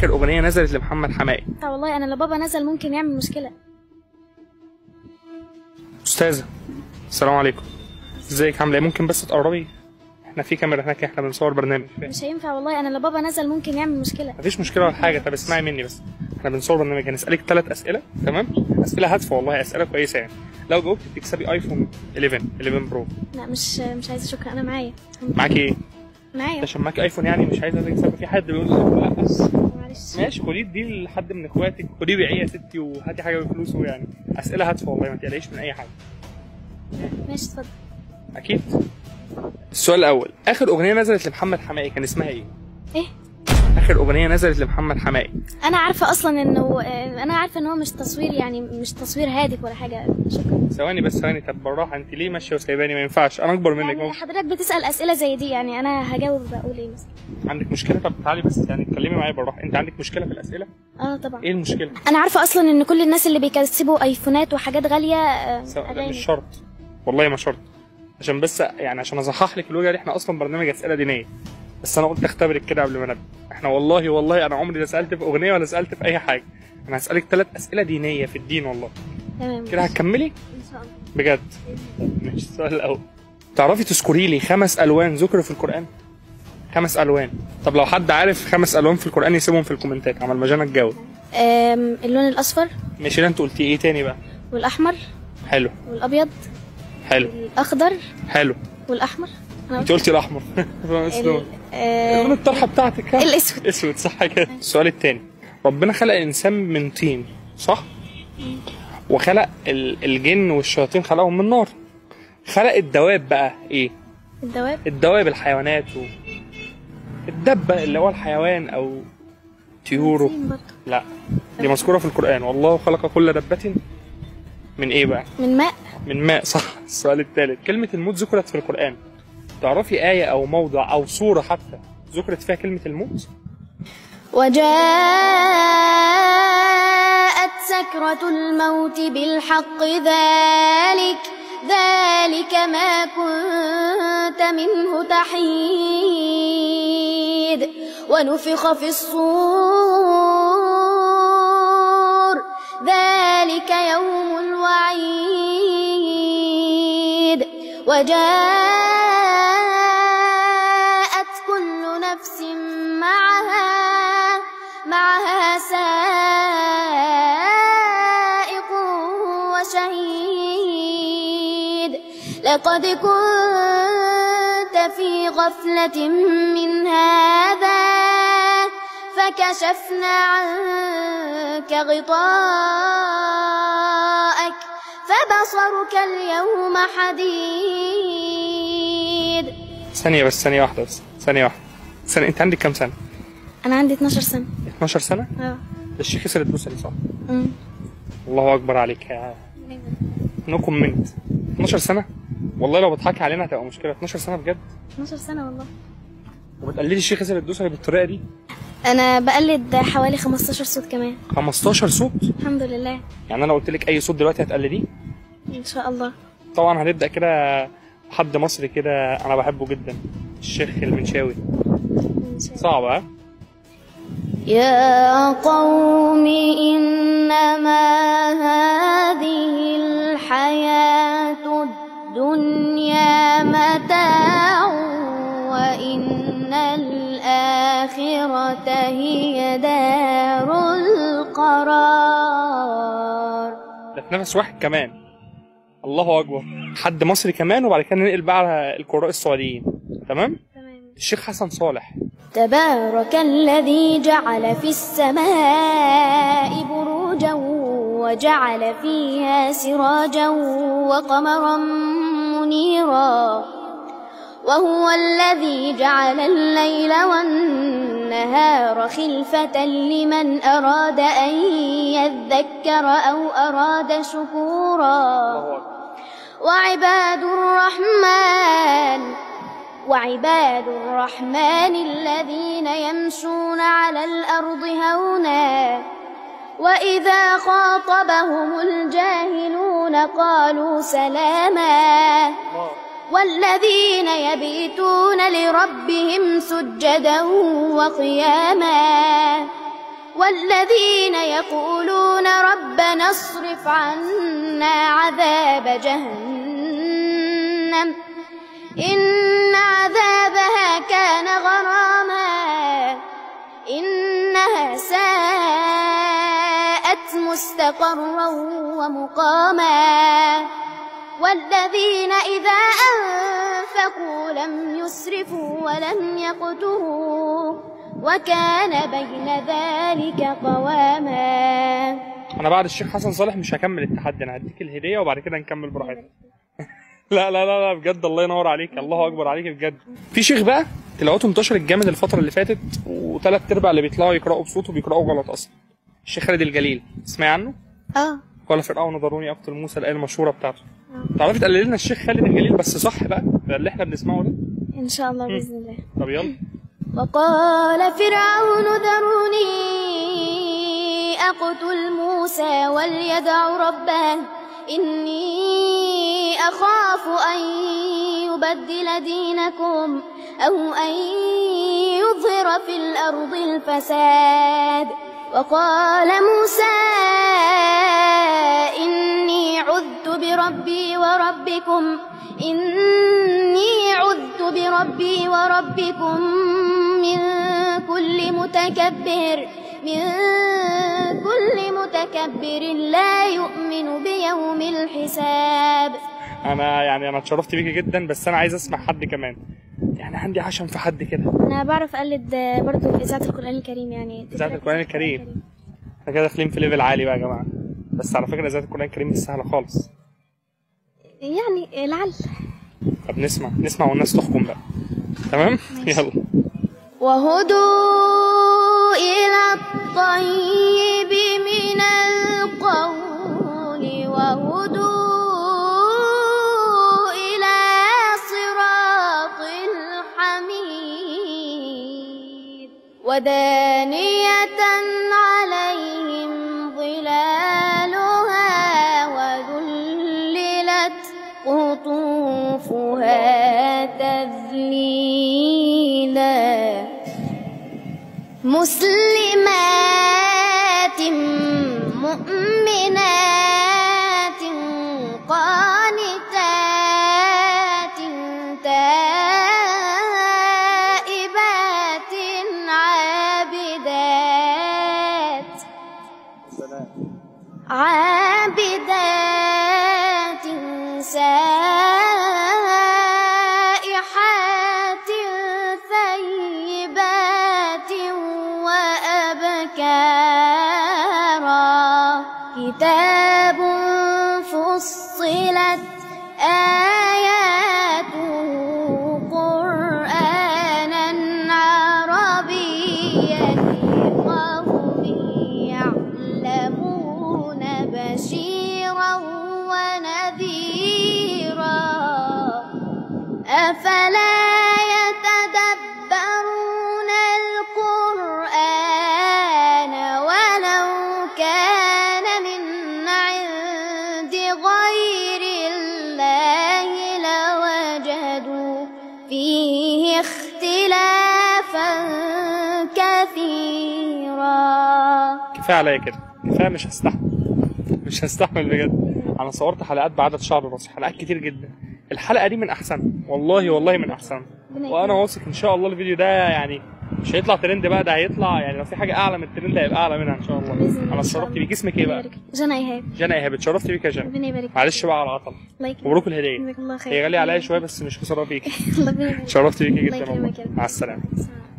اخر اغنيه نزلت لمحمد حماقي طب والله انا لو بابا نزل ممكن يعمل مشكله استاذه السلام عليكم ازيك عامله ايه ممكن بس تقربي احنا في كاميرا هناك احنا بنصور برنامج مش هينفع والله انا لو بابا نزل ممكن يعمل مشكله مفيش مشكله ولا حاجه طب اسمعي مني بس احنا بنصور برنامج هنسالك ثلاث اسئله تمام اسئله هادفه والله اسئله كويسه يعني لو جاوبت تكسبي ايفون 11 11 برو لا مش مش عايزه شكرا انا معايا معاكي ايه معايا عشان معاكي ايفون يعني مش عايزه تكسبي في حد بيقول لا بس معلش ماشي خديه دي لحد من اخواتك خديه بيعيه يا ستي وهاتي حاجه بفلوسه يعني اسئله هادفه والله ما تقلقيش من اي حاجه ماشي اتفضل اكيد السؤال الاول اخر اغنيه نزلت لمحمد حماقي كان اسمها ايه ايه اخر اغنيه نزلت لمحمد حماقي انا عارفه اصلا انه آه، انا عارفه ان هو مش تصوير يعني مش تصوير هادف ولا حاجه شكرا ثواني بس ثواني طب بالراحه انت ليه ماشيه وسايباني ما ينفعش انا اكبر منك يعني ممكن. حضرتك بتسال اسئله زي دي يعني انا هجاوب بقول ايه مثلا عندك مشكله طب تعالي بس يعني اتكلمي معايا بالراحه انت عندك مشكله في الاسئله اه طبعا ايه المشكله انا عارفه اصلا ان كل الناس اللي بيكسبوا ايفونات وحاجات غاليه آه، سو... لا أغاني. مش شرط والله ما شرط عشان بس يعني عشان اصحح لك الوجهه دي احنا اصلا برنامج اسئله دينيه بس انا قلت اختبرك كده قبل ما نبدا احنا والله والله انا عمري لا سالت في اغنيه ولا سالت في اي حاجه انا هسالك ثلاث اسئله دينيه في الدين والله تمام كده هتكملي ان شاء الله بجد ماشي السؤال الاول تعرفي تذكري لي خمس الوان ذكروا في القران خمس الوان طب لو حد عارف خمس الوان في القران يسيبهم في الكومنتات عمل ما جانا تجاوب آم، اللون الاصفر ماشي ده انت قلتي ايه تاني بقى والاحمر حلو والابيض حلو والاخضر حلو والاحمر انا انت قلتي الاحمر بس ال- لون آه، لون الطرحه بتاعتك ها؟ الاسود اسود صح كده السؤال التاني ربنا خلق الانسان من طين صح وخلق ال- الجن والشياطين خلقهم من نار خلق الدواب بقى ايه الدواب الدواب الحيوانات و... الدبة اللي هو الحيوان او طيوره طين برضه. لا دي مذكورة في القرآن والله خلق كل دبة من ايه بقى من ماء من ماء صح السؤال الثالث كلمة الموت ذكرت في القرآن تعرفي آية أو موضع أو سورة حتى ذكرت فيها كلمة الموت وجاءت سكرة الموت بالحق ذلك ذلك ما كنت منه تحيد ونفخ في الصور ذلك يوم الوعيد وجاءت كل نفس معها معها سائق وشهيد لقد كنت في غفلة من هذا فكشفنا عنك غطاءك فبصرك اليوم حديد ثانية بس ثانية واحدة بس ثانية واحدة سنة أنت عندك كام سنة؟ أنا عندي 12 سنة 12 سنة؟ اه ده الشيخ يسر الدوسري صح؟ أمم. الله أكبر عليك يا نو كومنت 12 سنة؟ والله لو بتضحكي علينا هتبقى مشكلة 12 سنة بجد 12 سنة والله وبتقلدي الشيخ يسر الدوسري بالطريقة دي أنا بقلد حوالي 15 صوت كمان 15 صوت الحمد لله يعني أنا قلت لك أي صوت دلوقتي هتقلديه إن شاء الله طبعا هنبدأ كده حد مصري كده أنا بحبه جدا الشيخ المنشاوي إن شاء الله. صعب ها؟ يا قوم إنما هذه الحياة الدنيا متاع وإن الآخرة هي دار القرار ده في نفس واحد كمان الله اكبر حد مصري كمان وبعد كده ننقل بقى على القراء السعوديين تمام الشيخ حسن صالح تبارك الذي جعل في السماء بروجا وجعل فيها سراجا وقمرا منيرا وهو الذي جعل الليل والنهار خلفة لمن أراد أن يذكر أو أراد شكورا وعباد الرحمن وعباد الرحمن الذين يمشون على الأرض هونا وإذا خاطبهم الجاهلون قالوا سلاما والذين يبيتون لربهم سجدا وقياما والذين يقولون ربنا اصرف عنا عذاب جهنم إن عذابها كان غراما إنها ساءت مستقرا ومقاما والذين إذا أنفقوا لم يسرفوا ولم يقتروا وكان بين ذلك قواما انا بعد الشيخ حسن صالح مش هكمل التحدي انا هديك الهديه وبعد كده نكمل براحتنا لا لا لا لا بجد الله ينور عليك الله اكبر عليك بجد في شيخ بقى تلاقوته انتشر الجامد الفتره اللي فاتت وثلاث ارباع اللي بيطلعوا يقراوا بصوته بيقراوا غلط اصلا الشيخ خالد الجليل تسمعي عنه اه قال فرعون ضروني اقتل موسى الايه المشهوره بتاعته تعرفي تقللي لنا الشيخ خالد الجليل بس صح بقى ده اللي احنا بنسمعه ده إن شاء الله بإذن الله طب يلا وقال فرعون ذروني أقتل موسى وليدع ربه إني أخاف أن يبدل دينكم أو أن يظهر في الأرض الفساد وقال موسى إني عذت بربي وربكم إني عذت بربي وربكم من كل متكبر من كل متكبر لا يؤمن بيوم الحساب انا يعني انا اتشرفت بيكي جدا بس انا عايز اسمع حد كمان يعني عندي عشم في حد كده أنا بعرف أقلد برضو إذاعة القرآن الكريم يعني إذاعة القرآن الكريم. احنا كده داخلين في ليفل عالي بقى يا جماعه بس على فكره اذاعه القران الكريم مش سهله خالص يعني لعل طب نسمع نسمع والناس تحكم بقى تمام يلا وهدوا إلى الطيب من القول وهدوا إلى صراط الحميد ودانية عليهم ظلالها وذللت قطوفها تذليلا مسلمات مؤمنات قانتات تائبات عابدات عابدات سائحات ثيبات وأبكارا كتاب فصلت آياته قرآنا عربيا لقوم يعلمون بشيرا ونذيرا أفلا يتدبرون القرآن ولو كان من عند غير الله لوجدوا فيه اختلافا كثيرا كفايه عليا كده كفايه مش هستحمل مش هستحمل بجد انا صورت حلقات بعدد شعر راسي حلقات كتير جدا الحلقه دي من احسنهم والله والله من احسنهم ربنا وانا واثق ان شاء الله الفيديو ده يعني مش هيطلع ترند بقى ده هيطلع يعني لو في حاجه اعلى من الترند هيبقى اعلى منها ان شاء الله بإذن الله انا إن اتشرفت شاء الله. بيك اسمك ايه بقى يبارك. جنى إيهاب جنى ايهاب اتشرفت بيك يا جنى ربنا يبارك معلش بقى على العطل الله يكرمك مبروك الهديه جزاك الله خير هي غاليه عليا شويه بس مش خساره فيك ربنا يبارك اتشرفت بيكي الله جدا يكرمك والله يا رب. مع السلامه السلام.